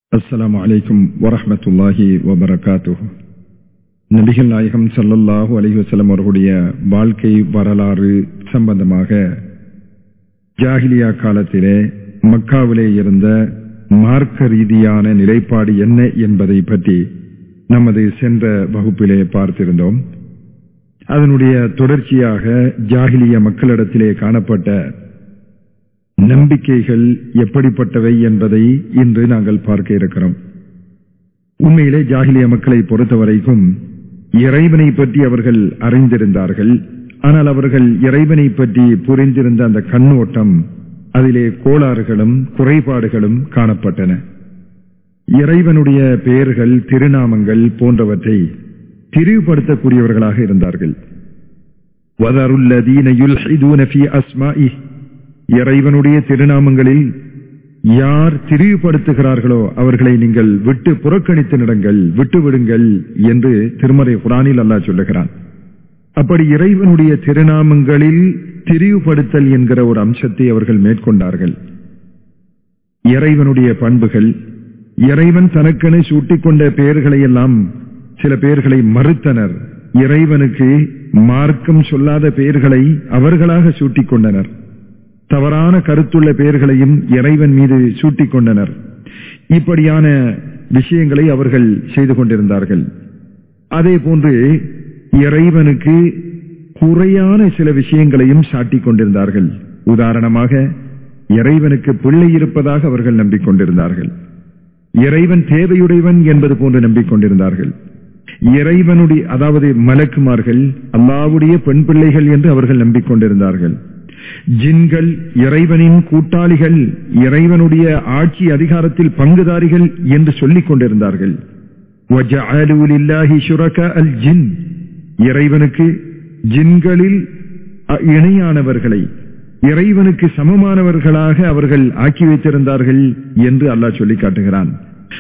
அஸ்ஸலாமு அலைக்கும் வரஹ்மத்துல்லாஹி வபரகாத்துஹு நபிகள் நாயகம் ஸல்லல்லாஹு அலைஹி வஸல்லம் அவர்களுடைய வாழ்க்கை வரலாறு சம்பந்தமாக ஜாஹிலியா காலத்திலே மக்காவிலே இருந்த மார்க்க ரீதியான நிலைப்பாடு என்ன என்பதை பற்றி நமது சென்ற வகுப்பிலே பார்த்திருந்தோம் அதனுடைய தொடர்ச்சியாக ஜாகிலிய மக்களிடத்திலே காணப்பட்ட நம்பிக்கைகள் எப்படிப்பட்டவை என்பதை இன்று நாங்கள் பார்க்க இருக்கிறோம் உண்மையிலே ஜாகிலிய மக்களை பொறுத்தவரைக்கும் இறைவனை பற்றி அவர்கள் அறிந்திருந்தார்கள் ஆனால் அவர்கள் இறைவனை பற்றி புரிந்திருந்த அந்த கண்ணோட்டம் அதிலே கோளாறுகளும் குறைபாடுகளும் காணப்பட்டன இறைவனுடைய பெயர்கள் திருநாமங்கள் போன்றவற்றை திரிவுபடுத்தக்கூடியவர்களாக இருந்தார்கள் வதருல்லதீன யுல்ஹிதூன ஃபீ அஸ்மாஇஹ் இறைவனுடைய திருநாமங்களில் யார் திரிவுபடுத்துகிறார்களோ அவர்களை நீங்கள் விட்டு புறக்கணித்து நடங்கள் விட்டு விடுங்கள் என்று திருமறை குரானில் அல்லாஹ் சொல்லுகிறான் அப்படி இறைவனுடைய திருநாமங்களில் திரிவுபடுத்தல் என்கிற ஒரு அம்சத்தை அவர்கள் மேற்கொண்டார்கள் இறைவனுடைய பண்புகள் இறைவன் தனக்கென சூட்டிக்கொண்ட பெயர்களை எல்லாம் சில பெயர்களை மறுத்தனர் இறைவனுக்கு மார்க்கம் சொல்லாத பெயர்களை அவர்களாக சூட்டிக் கொண்டனர் தவறான கருத்துள்ள பெயர்களையும் இறைவன் மீது சூட்டிக் கொண்டனர் இப்படியான விஷயங்களை அவர்கள் செய்து கொண்டிருந்தார்கள் அதே போன்று இறைவனுக்கு குறையான சில விஷயங்களையும் சாட்டிக் கொண்டிருந்தார்கள் உதாரணமாக இறைவனுக்கு பிள்ளை இருப்பதாக அவர்கள் நம்பிக்கொண்டிருந்தார்கள் இறைவன் தேவையுடையவன் என்பது போன்று நம்பிக்கொண்டிருந்தார்கள் இறைவனுடைய அதாவது மலக்குமார்கள் அல்லாவுடைய பெண் பிள்ளைகள் என்று அவர்கள் நம்பிக்கொண்டிருந்தார்கள் ஜின்கள் இறைவனின் கூட்டாளிகள் இறைவனுடைய ஆட்சி அதிகாரத்தில் பங்குதாரிகள் என்று சொல்லிக் கொண்டிருந்தார்கள் இறைவனுக்கு ஜின்களில் இணையானவர்களை இறைவனுக்கு சமமானவர்களாக அவர்கள் ஆக்கி வைத்திருந்தார்கள் என்று அல்லாஹ் சொல்லி காட்டுகிறான்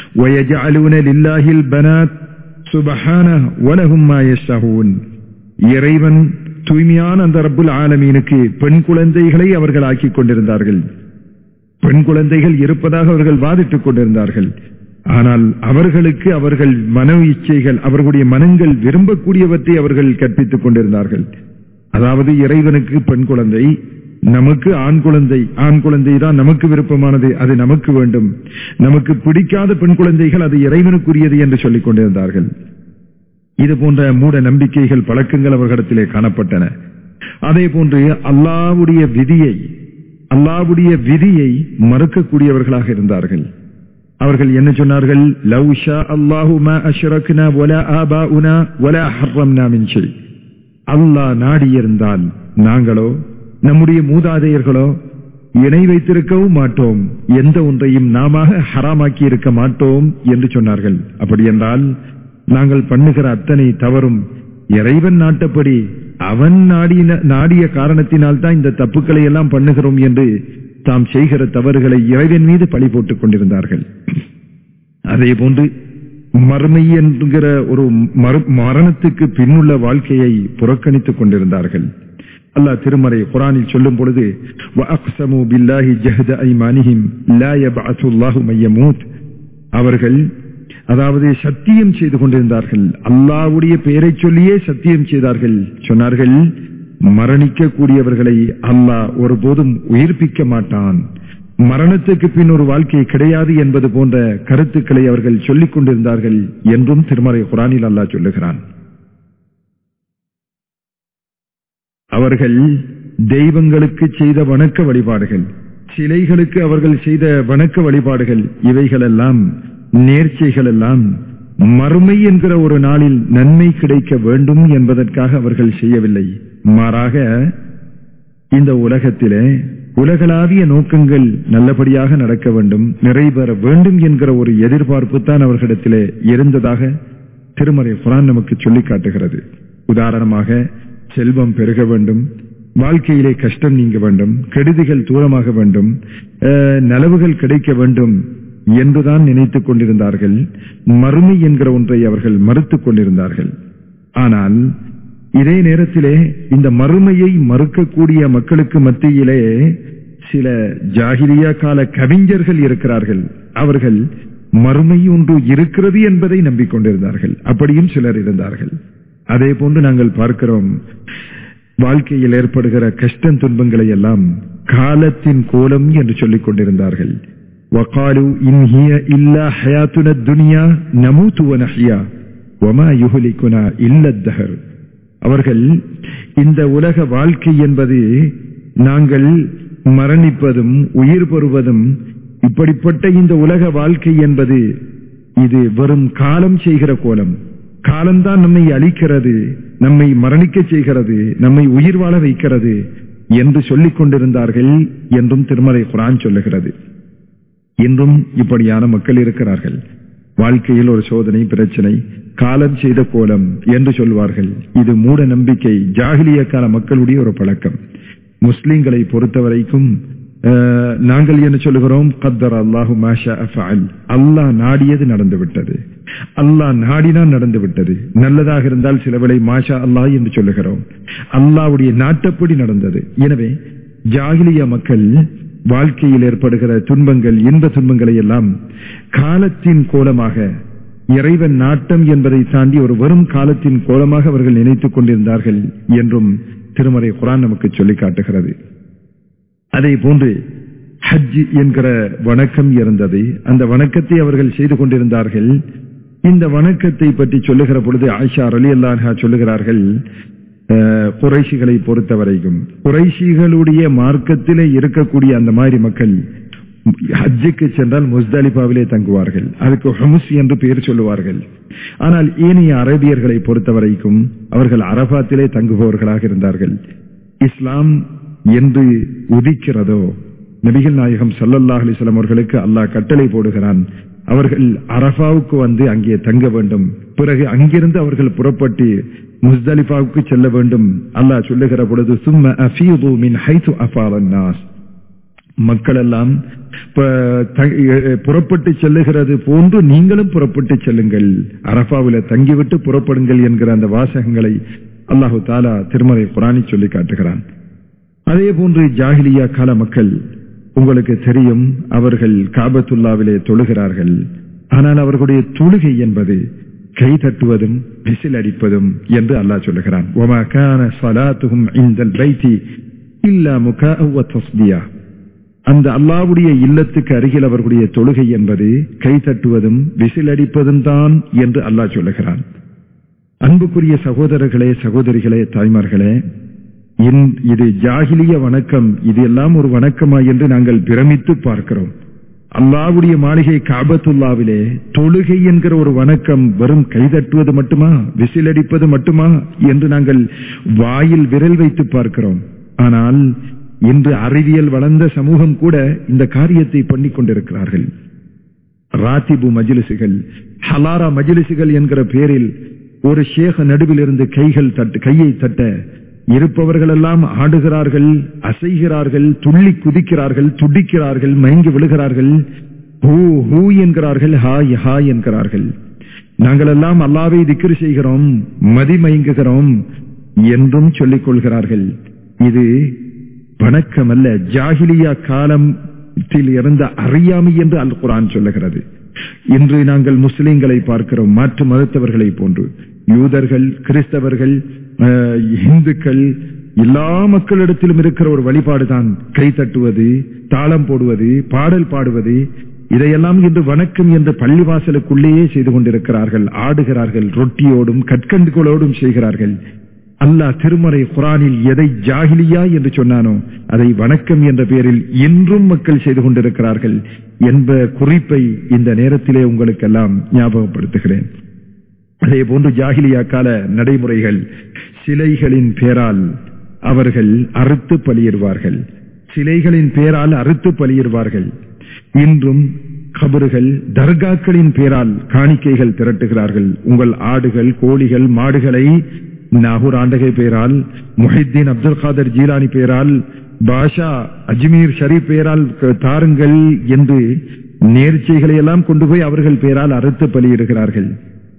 இறைவன் தூய்மையான அந்த ரப்புல் ஆலமீனுக்கு பெண் குழந்தைகளை அவர்கள் ஆக்கிக் கொண்டிருந்தார்கள் பெண் குழந்தைகள் இருப்பதாக அவர்கள் வாதிட்டுக் கொண்டிருந்தார்கள் ஆனால் அவர்களுக்கு அவர்கள் மன இச்சைகள் அவர்களுடைய மனங்கள் விரும்பக்கூடியவற்றை அவர்கள் கற்பித்துக் கொண்டிருந்தார்கள் அதாவது இறைவனுக்கு பெண் குழந்தை நமக்கு ஆண் குழந்தை ஆண் குழந்தை தான் நமக்கு விருப்பமானது அது நமக்கு வேண்டும் நமக்கு பிடிக்காத பெண் குழந்தைகள் அது இறைவனுக்குரியது என்று சொல்லிக் கொண்டிருந்தார்கள் இது போன்ற மூட நம்பிக்கைகள் பழக்கங்கள் அவர்களிடத்திலே காணப்பட்டன அதே போன்று அல்லாவுடைய விதியை அல்லாவுடைய விதியை மறுக்கக்கூடியவர்களாக இருந்தார்கள் அவர்கள் என்ன சொன்னார்கள் லவ்ஷா அல்லாஹு அஷ்ரக்னா வலா ஆபாஉனா வலா ஹர்ரம்னா மின் ஷை அல்லாஹ் நாடியிருந்தால் நாங்களோ நம்முடைய மூதாதையர்களோ இணை வைத்திருக்கவும் மாட்டோம் எந்த ஒன்றையும் நாம ஹராமாக்கி இருக்க மாட்டோம் என்று சொன்னார்கள் அப்படி என்றால் நாங்கள் பண்ணுகிற அத்தனை தவறும் இறைவன் நாட்டப்படி அவன் நாடின நாடிய காரணத்தினால் தான் இந்த தப்புக்களை எல்லாம் பண்ணுகிறோம் என்று தாம் செய்கிற தவறுகளை இறைவன் மீது பழி போட்டுக் கொண்டிருந்தார்கள் அதே போன்று மறுமை என்கிற ஒரு மரணத்துக்கு பின்னுள்ள வாழ்க்கையை புறக்கணித்துக் கொண்டிருந்தார்கள் அல்லாஹ் திருமறை குரானில் சொல்லும் பொழுது அவர்கள் அதாவது சத்தியம் செய்து கொண்டிருந்தார்கள் அல்லாவுடைய பெயரை சொல்லியே சத்தியம் செய்தார்கள் சொன்னார்கள் மரணிக்க கூடியவர்களை அல்லாஹ் ஒருபோதும் உயிர்ப்பிக்க மாட்டான் மரணத்துக்கு பின் ஒரு வாழ்க்கை கிடையாது என்பது போன்ற கருத்துக்களை அவர்கள் சொல்லிக் கொண்டிருந்தார்கள் என்றும் திருமறை குரானில் அல்லாஹ் சொல்லுகிறான் அவர்கள் தெய்வங்களுக்கு செய்த வணக்க வழிபாடுகள் சிலைகளுக்கு அவர்கள் செய்த வணக்க வழிபாடுகள் இவைகளெல்லாம் நேர்ச்சைகள் எல்லாம் மறுமை என்கிற ஒரு நாளில் நன்மை கிடைக்க வேண்டும் என்பதற்காக அவர்கள் செய்யவில்லை மாறாக இந்த உலகத்திலே உலகளாவிய நோக்கங்கள் நல்லபடியாக நடக்க வேண்டும் நிறைவேற வேண்டும் என்கிற ஒரு எதிர்பார்ப்பு தான் அவர்களிடத்திலே இருந்ததாக திருமறை குரான் நமக்கு சொல்லி காட்டுகிறது உதாரணமாக செல்வம் பெருக வேண்டும் வாழ்க்கையிலே கஷ்டம் நீங்க வேண்டும் கெடுதிகள் தூரமாக வேண்டும் நலவுகள் கிடைக்க வேண்டும் என்றுதான் நினைத்துக் கொண்டிருந்தார்கள் மறுமை என்கிற ஒன்றை அவர்கள் மறுத்துக் கொண்டிருந்தார்கள் ஆனால் இதே நேரத்திலே இந்த மறுமையை மறுக்கக்கூடிய மக்களுக்கு மத்தியிலே சில ஜாகிரியா கால கவிஞர்கள் இருக்கிறார்கள் அவர்கள் மறுமை ஒன்று இருக்கிறது என்பதை நம்பிக்கொண்டிருந்தார்கள் அப்படியும் சிலர் இருந்தார்கள் அதே போன்று நாங்கள் பார்க்கிறோம் வாழ்க்கையில் ஏற்படுகிற கஷ்டம் துன்பங்களை எல்லாம் காலத்தின் கோலம் என்று சொல்லிக் கொண்டிருந்தார்கள் وقالوا إن هي إلا حياتنا الدنيا نموت ونحيا وما يهلكنا إلا الدهر அவர்கள் இந்த உலக வாழ்க்கை என்பது நாங்கள் மரணிப்பதும் உயிர் பெறுவதும் இப்படிப்பட்ட இந்த உலக வாழ்க்கை என்பது இது வெறும் காலம் செய்கிற கோலம் காலம்தான் நம்மை அழிக்கிறது நம்மை மரணிக்க செய்கிறது நம்மை உயிர் வாழ வைக்கிறது என்று சொல்லிக் கொண்டிருந்தார்கள் என்றும் திருமலை குரான் சொல்லுகிறது இன்றும் இப்படியான மக்கள் இருக்கிறார்கள் வாழ்க்கையில் ஒரு சோதனை பிரச்சனை காலம் செய்த கோலம் என்று சொல்வார்கள் இது மூட நம்பிக்கை ஜாகிலிய கால மக்களுடைய ஒரு பழக்கம் முஸ்லிம்களை பொறுத்தவரைக்கும் அஹ், நாங்கள் என்ன சொல்லுகிறோம் கத்தர் அல்லாஹு மாஷா அஃபஅல். அல்லாஹ் நாடியது நடந்து விட்டது அல்லாஹ் நாடினா நடந்து விட்டது நல்லதாக இருந்தால் சிலவளை மாஷா அல்லாஹ் என்று சொல்லுகிறோம் அல்லாஹ்வுடைய நாட்டப்படி நடந்தது எனவே ஜாகிலிய மக்கள் வாழ்க்கையில் ஏற்படுகிற துன்பங்கள் இன்ப துன்பங்களை எல்லாம் காலத்தின் கோலமாக இறைவன் நாட்டம் என்பதை தாண்டி ஒரு வெறும் காலத்தின் கோலமாக அவர்கள் நினைத்துக் கொண்டிருந்தார்கள் என்றும் திருமறை குரான் நமக்கு சொல்லி காட்டுகிறது அதே போன்று ஹஜ் என்கிற வணக்கம் இருந்தது அந்த வணக்கத்தை அவர்கள் செய்து கொண்டிருந்தார்கள் இந்த வணக்கத்தை பற்றி சொல்லுகிற பொழுது ஆயிஷா அலி அல்லாஹா சொல்லுகிறார்கள் அஹ், குறைஷிகளை பொறுத்தவரைக்கும் குறைஷிகளுடைய மார்க்கத்திலே இருக்கக்கூடிய அந்த மாதிரி மக்கள் ஹஜ்ஜுக்கு சென்றால் முஸ்தலிபாவிலே தங்குவார்கள் அதுக்கு ஹமுஸ் என்று பெயர் சொல்லுவார்கள் ஆனால் ஏனைய அரபியர்களை பொறுத்தவரைக்கும் அவர்கள் அரபாத்திலே தங்குபவர்களாக இருந்தார்கள் இஸ்லாம் என்று உதிக்கிறதோ நபிகள் நாயகம் ஸல்லல்லாஹு அலைஹி வஸல்லம் அவர்களுக்கு அல்லாஹ் கட்டளை போடுகிறான் அவர்கள் அரஃபாவுக்கு வந்து அங்கே தங்க வேண்டும் பிறகு அங்கிருந்து அவர்கள் புறப்பட்டு முஸ்தலிஃபாவுக்கு செல்ல வேண்டும் அல்லாஹ் சொல்லுகிற பொழுது சும்ம அஃபீது மின் ஹைது அஃபாலன் நாஸ் மக்கள் எல்லாம் ப- த- எ- புறப்பட்டு செல்லுகிறது போன்று நீங்களும் புறப்பட்டு செல்லுங்கள் அரபாவில தங்கிவிட்டு புறப்படுங்கள் என்கிற அந்த வாசகங்களை அல்லாஹு தாலா திருமறை குரானி சொல்லி காட்டுகிறான் அதே போன்று ஜாகிலியா கால மக்கள் உங்களுக்கு தெரியும் அவர்கள் காபத்துல்லாவிலே தொழுகிறார்கள் ஆனால் அவர்களுடைய தொழுகை என்பது கை தட்டுவதும் விசில் அடிப்பதும் என்று அல்லாஹ் சொல்லுகிறான் وَمَا كَانَ صَلَاتُهُمْ عِندَ الْبَيْتِ إِلَّا مُكَاءً وَتَصْدِيًا அந்த அல்லாவுடைய இல்லத்துக்கு அருகில் அவர்களுடைய தொழுகை என்பது கை தட்டுவதும் விசில் அடிப்பதும் தான் என்று அல்லாஹ் சொல்லுகிறான் அன்புக்குரிய சகோதரர்களே சகோதரிகளே தாய்மார்களே இன்- இது ஜாகிலிய வணக்கம் இது எல்லாம் ஒரு வணக்கமா என்று நாங்கள் பிரமித்து பார்க்கிறோம் அல்லாவுடைய மாளிகை காபத்துல்லாவிலே தொழுகை என்கிற ஒரு வணக்கம் வெறும் கைதட்டுவது மட்டுமா விசிலடிப்பது மட்டுமா என்று நாங்கள் வாயில் விரல் வைத்து பார்க்கிறோம் ஆனால் இன்று அறிவியல் வளர்ந்த சமூகம் கூட இந்த காரியத்தை பண்ணிக் கொண்டிருக்கிறார்கள் ராத்திபு மஜிலிசுகள் ஹலாரா மஜிலிசுகள் என்கிற பெயரில் ஒரு ஷேக நடுவில் இருந்து கைகள் தட்டு கையை தட்ட இருப்பவர்கள் எல்லாம் ஆடுகிறார்கள் அசைகிறார்கள் துள்ளி குதிக்கிறார்கள் துடிக்கிறார்கள் மயங்கி விழுகிறார்கள் ஹூ ஹூ என்கிறார்கள் ஹாய் ஹாய் என்கிறார்கள் நாங்கள் எல்லாம் அல்லாவை திக்ரு செய்கிறோம் மதிமயங்குகிறோம் என்றும் சொல்லிக் கொள்கிறார்கள் இது வணக்கம் அல்ல ஜாகிலியா காலத்தில் இருந்த அறியாமை என்று அல் குரான் சொல்லுகிறது இன்று நாங்கள் முஸ்லிம்களை பார்க்கிறோம் மாற்று மதத்தவர்களை போன்று யூதர்கள் கிறிஸ்தவர்கள் அஹ், இந்துக்கள் எல்லா மக்களிடத்திலும் இருக்கிற ஒரு வழிபாடுதான் கை தட்டுவது தாளம் போடுவது பாடல் பாடுவது இதையெல்லாம் இன்று வணக்கம் என்று பள்ளிவாசலுக்குள்ளேயே செய்து கொண்டிருக்கிறார்கள் ஆடுகிறார்கள் ரொட்டியோடும் கற்கண்டுகளோடும் செய்கிறார்கள் அல்லாஹ் திருமறை குரானில் எதை ஜாகிலியா என்று சொன்னானோ அதை வணக்கம் என்ற பெயரில் இன்றும் மக்கள் செய்து கொண்டிருக்கிறார்கள் என்ப குறிப்பை இந்த நேரத்திலே உங்களுக்கெல்லாம் ஞாபகப்படுத்துகிறேன் அதே போன்று ஜாகிலியா கால நடைமுறைகள் சிலைகளின் பேரால் அவர்கள் அறுத்து பலியிடுவார்கள் சிலைகளின் பேரால் அறுத்து பலியிடுவார்கள் இன்றும் கபறுகள் தர்காக்களின் பேரால் காணிக்கைகள் திரட்டுகிறார்கள் உங்கள் ஆடுகள் கோழிகள் மாடுகளை நாகூர் ஆண்டகை பெயரால் முஹித்தீன் அப்துல் காதர் ஜீலானி பெயரால் பாஷா அஜ்மீர் ஷரீப் பெயரால் க- தாருங்கள் என்று நேர்ச்சைகளை எல்லாம் கொண்டு போய் அவர்கள் பெயரால் அறுத்து பலியிடுகிறார்கள்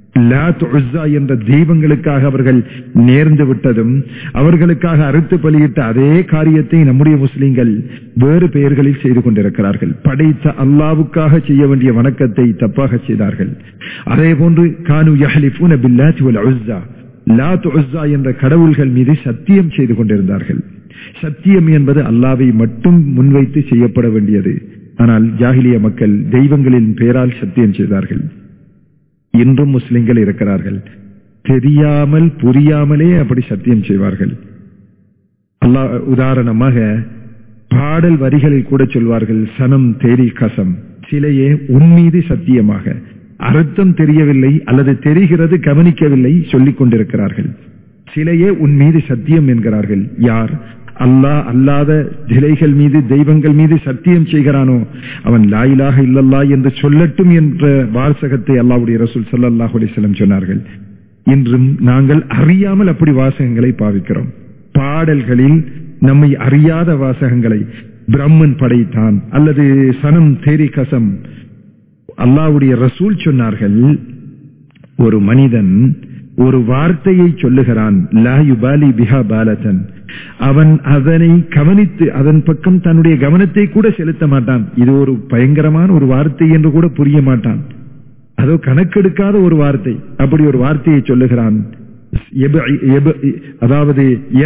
லாத் உஸ்ஸா என்ற தெய்வங்களுக்காக அவர்கள் நேர்ந்து விட்டதும் அவர்களுக்காக அறுத்து பலியிட்ட அதே காரியத்தை நம்முடைய முஸ்லிம்கள் வேறு பெயர்களில் செய்து கொண்டிருக்கிறார்கள் படைத்த அல்லாவுக்காக செய்ய வேண்டிய வணக்கத்தை தப்பாக செய்தார்கள் அதே போன்று கானு யஹலிஃபூன பில்லாத்தி வல் உஸ்ஸா லாத் உஸ்ஸா என்ற கடவுள்கள் மீது சத்தியம் செய்து கொண்டிருந்தார்கள் சத்தியம் என்பது அல்லாவை மட்டும் முன்வைத்து செய்யப்பட வேண்டியது ஆனால் ஜாகிலிய மக்கள் தெய்வங்களின் பெயரால் சத்தியம் செய்தார்கள் இன்றும் முஸ்லிம்கள் இருக்கிறார்கள் தெரியாமல் புரியாமலே அப்படி சத்தியம் செய்வார்கள் அல்லாஹ் உதாரணமாக பாடல் வரிகளில் கூட சொல்வார்கள் சனம் தேரி கசம் சிலையே உன்மீது சத்தியமாக அர்த்தம் தெரியவில்லை அல்லது தெரிகிறது கவனிக்கவில்லை சொல்லிக் கொண்டிருக்கிறார்கள் சிலையே உன் மீது சத்தியம் என்கிறார்கள் யார் அல்லாஹ் அல்லாத சிலைகள் மீது தெய்வங்கள் மீது சத்தியம் செய்கிறானோ அவன் லாயிலாக இல்லல்லா என்று சொல்லட்டும் என்ற வாசகத்தை அல்லாவுடைய ரசூல் சல்லாஹ் அலிஸ்லம் சொன்னார்கள் இன்றும் நாங்கள் அறியாமல் அப்படி வாசகங்களை பாவிக்கிறோம் பாடல்களில் நம்மை அறியாத வாசகங்களை பிரம்மன் படைத்தான் அல்லது சனம் தேரி கசம் அல்லாவுடைய ரசூல் சொன்னார்கள் ஒரு மனிதன் ஒரு வார்த்தையை சொல்லுகிறான் லா யுபாலி பிஹா பாலதன் அவன் அதனை கவனித்து அதன் பக்கம் தன்னுடைய கவனத்தை கூட செலுத்த மாட்டான் இது ஒரு பயங்கரமான ஒரு வார்த்தை என்று கூட புரிய மாட்டான் அதோ கணக்கெடுக்காத ஒரு வார்த்தை அப்படி ஒரு வார்த்தையை சொல்லுகிறான் அதாவது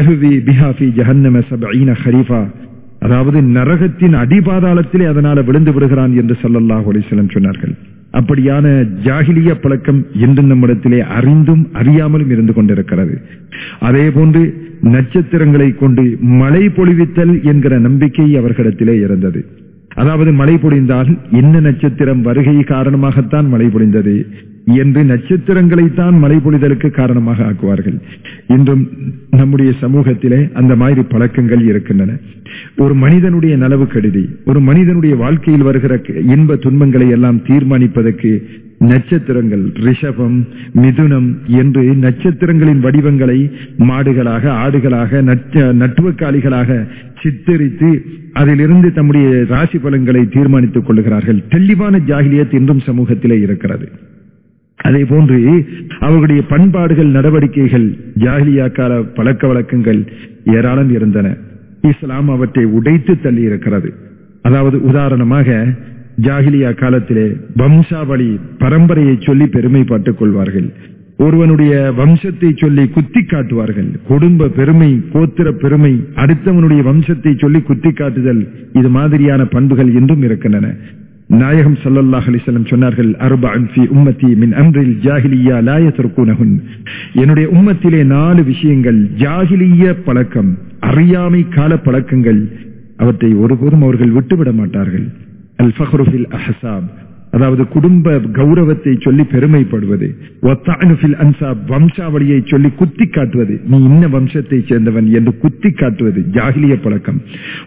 அதாவது நரகத்தின் அடிபாதாளத்திலே அதனால விழுந்து விடுகிறான் என்று சல்லல்லாஹு அலிஸ்லம் சொன்னார்கள் அப்படியான ஜாகிலிய பழக்கம் இன்று நம்மிடத்திலே அறிந்தும் அறியாமலும் இருந்து கொண்டிருக்கிறது அதே போன்று நட்சத்திரங்களை கொண்டு மழை பொழிவித்தல் என்கிற நம்பிக்கை அவர்களிடத்திலே இருந்தது அதாவது மழை பொழிந்தால் என்ன நட்சத்திரம் வருகை காரணமாகத்தான் மழை பொழிந்தது என்று நட்சத்திரங்களைத்தான் மழை பொழிதலுக்கு காரணமாக ஆக்குவார்கள் இன்றும் நம்முடைய சமூகத்திலே அந்த மாதிரி பழக்கங்கள் இருக்கின்றன ஒரு மனிதனுடைய நலவு கருதி ஒரு மனிதனுடைய வாழ்க்கையில் வருகிற இன்ப துன்பங்களை எல்லாம் தீர்மானிப்பதற்கு நட்சத்திரங்கள் ரிஷபம் மிதுனம் என்று நட்சத்திரங்களின் வடிவங்களை மாடுகளாக ஆடுகளாக நட்டுவக்காலிகளாக சித்தரித்து அதிலிருந்து தம்முடைய ராசி பலன்களை தீர்மானித்துக் கொள்ளுகிறார்கள் தெளிவான ஜாகிலியத் இன்றும் சமூகத்திலே இருக்கிறது அதே போன்று அவர்களுடைய பண்பாடுகள் நடவடிக்கைகள் ஜாகிலியா கால பழக்க வழக்கங்கள் ஏராளம் இருந்தன இஸ்லாம் அவற்றை உடைத்து தள்ளி இருக்கிறது அதாவது உதாரணமாக ஜாகிலியா காலத்திலே வம்சாவளி பரம்பரையை சொல்லி பெருமைப்பட்டுக் கொள்வார்கள் ஒருவனுடைய வம்சத்தை சொல்லி குத்தி காட்டுவார்கள் குடும்ப பெருமை கோத்திர பெருமை அடுத்தவனுடைய வம்சத்தை சொல்லி குத்தி காட்டுதல் இது மாதிரியான பண்புகள் இன்றும் இருக்கின்றன நாயகம் சல்லல்லாஹ் அலிசல்லம் சொன்னார்கள் அர்பஅன் ஃபி உம்மத்தி மின் அம்ரில் ஜாஹிலியா லா யத்ருகுனஹுன் என்னுடைய உம்மத்திலே நாலு விஷயங்கள் ஜாஹிலிய பழக்கம் அறியாமை கால பழக்கங்கள் அவற்றை ஒருபோதும் அவர்கள் விட்டுவிட மாட்டார்கள் அல் ஃபஹ்ரு ஃபில் அஹ்சாப் அதாவது குடும்ப கௌரவத்தை சொல்லி பெருமைப்படுவது அன்சாப் வம்சாவளியை சொல்லி குத்தி காட்டுவது நீ இன்ன வம்சத்தை சேர்ந்தவன் என்று குத்தி காட்டுவது ஜாகிலிய பழக்கம்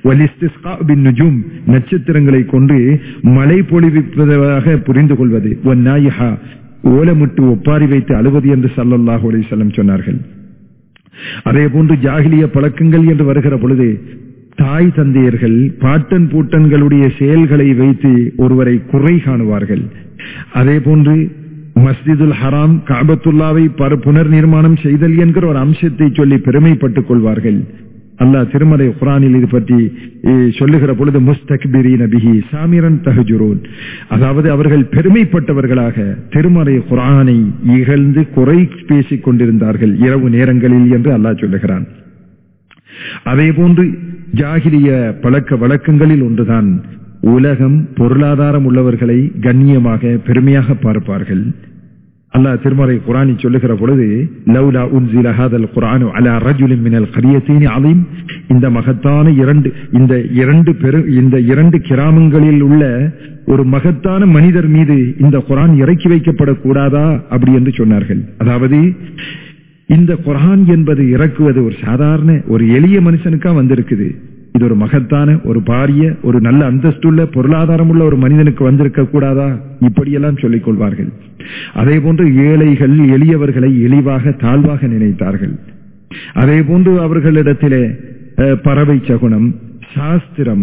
நுஜூம் நட்சத்திரங்களை கொண்டு மழை பொழிவிப்பதாக புரிந்து கொள்வது ஒன் நாயிஹா ஓலமிட்டு ஒப்பாரி வைத்து அழுவது என்று சல்லல்லாஹு அலிசல்லம் சொன்னார்கள் அதே போன்று ஜாகிலிய பழக்கங்கள் என்று வருகிற பொழுது தாய் தந்தையர்கள் பாட்டன் பூட்டன்களுடைய செயல்களை வைத்து ஒருவரை குறை காணுவார்கள் அதே போன்று மஸ்ஜிதுல் ஹராம் காபத்துல்லாவை புனர் நிர்மாணம் செய்தல் என்கிற ஒரு அம்சத்தை சொல்லி பெருமைப்பட்டுக் கொள்வார்கள் அல்லாஹ் திருமலை குரானில் இது பற்றி சொல்லுகிற பொழுது முஸ்தக்பிரி நபிஹி சாமிரன் தஹஜுரோன் அதாவது அவர்கள் பெருமைப்பட்டவர்களாக திருமலை குரானை இகழ்ந்து குறை பேசிக் கொண்டிருந்தார்கள் இரவு நேரங்களில் என்று அல்லாஹ் சொல்லுகிறான் அதே போன்று ஜாகிரிய பழக்க வழக்கங்களில் ஒன்றுதான் உலகம் பொருளாதாரம் உள்ளவர்களை கண்ணியமாக பெருமையாக பார்ப்பார்கள் அல்லாஹ் திருமறை குரானி சொல்லுகிற பொழுது லவ்லா உன்சில ஹாதல் குரானு அலா ரஜுலின் மினல் கரியத்தீனி அலீம் இந்த மகத்தான இரண்டு இந்த இரண்டு பெரு இந்த இரண்டு கிராமங்களில் உள்ள ஒரு மகத்தான மனிதர் மீது இந்த குரான் இறக்கி வைக்கப்படக்கூடாதா அப்படி என்று சொன்னார்கள் அதாவது இந்த குரான் என்பது இறக்குவது ஒரு சாதாரண ஒரு எளிய மனுஷனுக்கா வந்திருக்குது இது ஒரு மகத்தான ஒரு பாரிய ஒரு நல்ல அந்தஸ்துள்ள பொருளாதாரம் உள்ள ஒரு மனிதனுக்கு வந்திருக்க கூடாதா இப்படியெல்லாம் சொல்லிக் கொள்வார்கள் அதே போன்று ஏழைகள் எளியவர்களை இழிவாக தாழ்வாக நினைத்தார்கள் அதே போன்று அவர்களிடத்திலே பறவை சகுனம் சாஸ்திரம்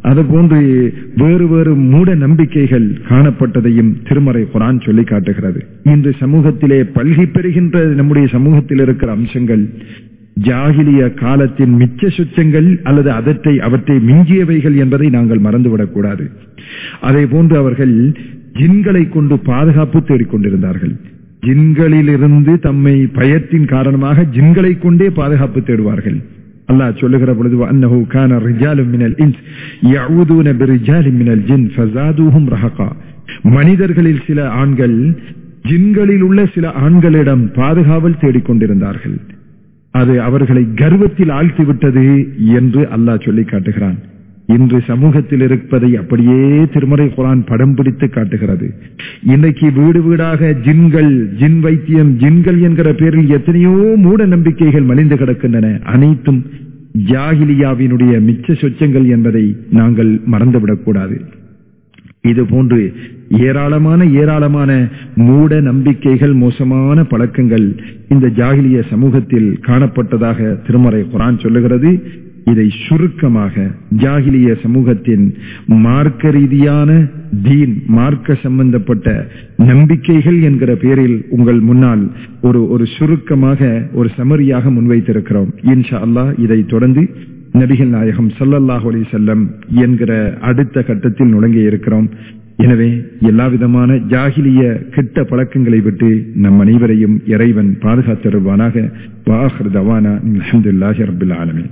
அதுபோன்று வேறு வேறு மூட நம்பிக்கைகள் காணப்பட்டதையும் திருமறை குரான் சொல்லி காட்டுகிறது இன்று சமூகத்திலே பல்கி பெறுகின்ற நம்முடைய சமூகத்தில் இருக்கிற அம்சங்கள் ஜாகிலிய காலத்தின் மிச்ச சுச்சங்கள் அல்லது அதற்றை அவற்றை மிஞ்சியவைகள் என்பதை நாங்கள் மறந்துவிடக்கூடாது அதே போன்று அவர்கள் ஜின்களை கொண்டு பாதுகாப்பு தேடிக்கொண்டிருந்தார்கள் ஜின்களிலிருந்து தம்மை பயத்தின் காரணமாக ஜின்களை கொண்டே பாதுகாப்பு தேடுவார்கள் அல்லாஹ் சொல்லுகிற பொழுது அன்னஹு கான ரிஜாலும் மினல் இன்ஸ் யஊதுன பிரிஜாலின் மினல் ஜின் ஃபஸாதுஹும் ரஹகா மனிதர்களில் சில ஆண்கள் ஜின்களில் உள்ள சில ஆண்களிடம் பாதுகாவல் தேடிக்கொண்டிருந்தார்கள் அது அவர்களை கர்வத்தில் ஆழ்த்திவிட்டது என்று அல்லாஹ் சொல்லி காட்டுகிறான் இன்று சமூகத்தில் இருப்பதை அப்படியே திருமறை குரான் படம் பிடித்து காட்டுகிறது இன்னைக்கு வீடு வீடாக ஜின்கள் ஜின் வைத்தியம் ஜின்கள் என்கிற பேரில் எத்தனையோ மூட நம்பிக்கைகள் மலிந்து கிடக்கின்றன அனைத்தும் ஜாகிலியாவினுடைய மிச்ச சொச்சங்கள் என்பதை நாங்கள் மறந்துவிடக்கூடாது இது போன்று ஏராளமான ஏராளமான மூட நம்பிக்கைகள் மோசமான பழக்கங்கள் இந்த ஜாகிலிய சமூகத்தில் காணப்பட்டதாக திருமறை குரான் சொல்லுகிறது இதை சுருக்கமாக ஜாகிலிய சமூகத்தின் மார்க்க ரீதியான தீன் மார்க்க சம்பந்தப்பட்ட நம்பிக்கைகள் என்கிற பெயரில் உங்கள் முன்னால் ஒரு ஒரு சுருக்கமாக ஒரு சமரியாக முன்வைத்திருக்கிறோம் இன்ஷா அல்லாஹ் இதை தொடர்ந்து நபிகள் நாயகம் சல்லல்லாஹு அலி செல்லம் என்கிற அடுத்த கட்டத்தில் நுழைங்க இருக்கிறோம் எனவே எல்லா விதமான ஜாகிலிய கெட்ட பழக்கங்களை விட்டு நம் அனைவரையும் இறைவன் பாதுகாத்தருவானாக வாஹர் தவானா அலமதுல்லாஹி ரபுல் ஆலமின்